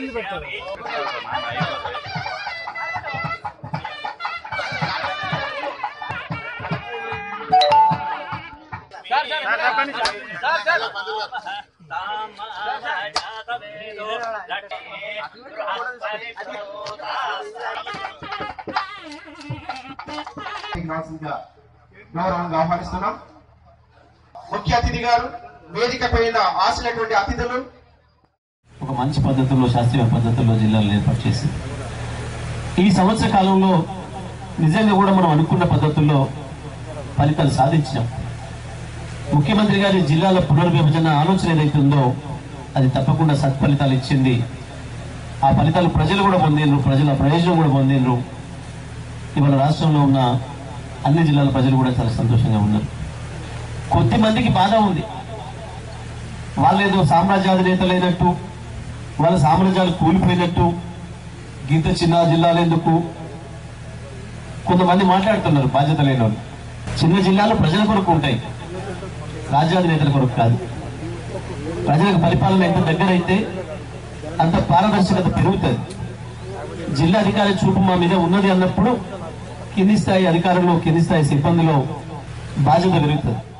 ఇబ్బంది పెడతారు రావాల్సిందిగా గౌరవంగా ఆహ్వానిస్తున్నాం ముఖ్య అతిథి గారు వేదిక పైన ఆశలైనటువంటి అతిథులు ఒక మంచి పద్ధతుల్లో శాస్త్రీయ పద్ధతుల్లో జిల్లాలు ఏర్పాటు చేసింది ఈ సంవత్సర కాలంలో నిజంగా కూడా మనం అనుకున్న పద్ధతుల్లో ఫలితాలు సాధించినాం ముఖ్యమంత్రి గారి జిల్లాల పునర్విభజన ఆలోచన ఏదైతే ఉందో అది తప్పకుండా సత్ఫలితాలు ఇచ్చింది ఆ ఫలితాలు ప్రజలు కూడా పొందిండ్రు ప్రజల ప్రయోజనం కూడా పొందిండ్రు ఇవాళ రాష్ట్రంలో ఉన్న అన్ని జిల్లాల ప్రజలు కూడా చాలా సంతోషంగా ఉన్నారు కొద్ది మందికి బాధ ఉంది వాళ్ళేదో సామ్రాజ్యాధినేతలైనట్టు వాళ్ళ సామ్రాజ్యాలు కూలిపోయినట్టు గీత చిన్న జిల్లాలు ఎందుకు కొంతమంది మాట్లాడుతున్నారు బాధ్యత లేని వాళ్ళు చిన్న జిల్లాలు ప్రజల కొరకు ఉంటాయి రాజ్యాధినేతల కొరకు కాదు ప్రజలకు పరిపాలన ఎంత దగ్గరైతే అంత పారదర్శకత పెరుగుతుంది జిల్లా అధికారి చూపు మా మీద ఉన్నది అన్నప్పుడు కింది స్థాయి అధికారంలో కింది స్థాయి సిబ్బందిలో బాధ్యత పెరుగుతుంది